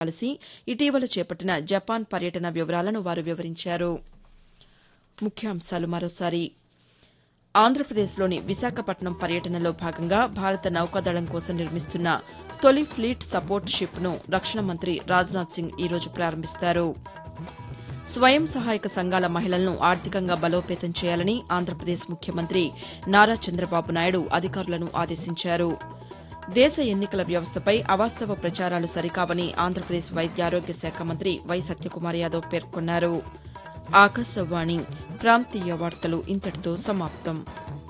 కలిసి ఇటీవల చేపట్టిన జపాన్ పర్యటన వివరాలను వారు వివరించారు ముఖ్యాంశాలు మరోసారి ఆంధ్రప్రదేశ్లోని విశాఖపట్నం పర్యటనలో భాగంగా భారత నౌకాదళం కోసం నిర్మిస్తున్న తొలి ఫ్లీట్ సపోర్ట్ షిప్ను రక్షణ మంత్రి రాజ్నాథ్ సింగ్ ఈరోజు ప్రారంభిస్తారు స్వయం సహాయక సంఘాల మహిళలను ఆర్థికంగా బలోపేతం చేయాలని ఆంధ్రప్రదేశ్ ముఖ్యమంత్రి నారా చంద్రబాబు నాయుడు అధికారులను ఆదేశించారు దేశ ఎన్నికల వ్యవస్థపై అవాస్తవ ప్రచారాలు సరికావని ఆంధ్రప్రదేశ్ వైద్యారోగ్య శాఖ మంత్రి వై సత్యకుమార్ యాదవ్ పేర్కొన్నారు ఆకాశవాణి ప్రాంతీయ వార్తలు ఇంతటితో సమాప్తం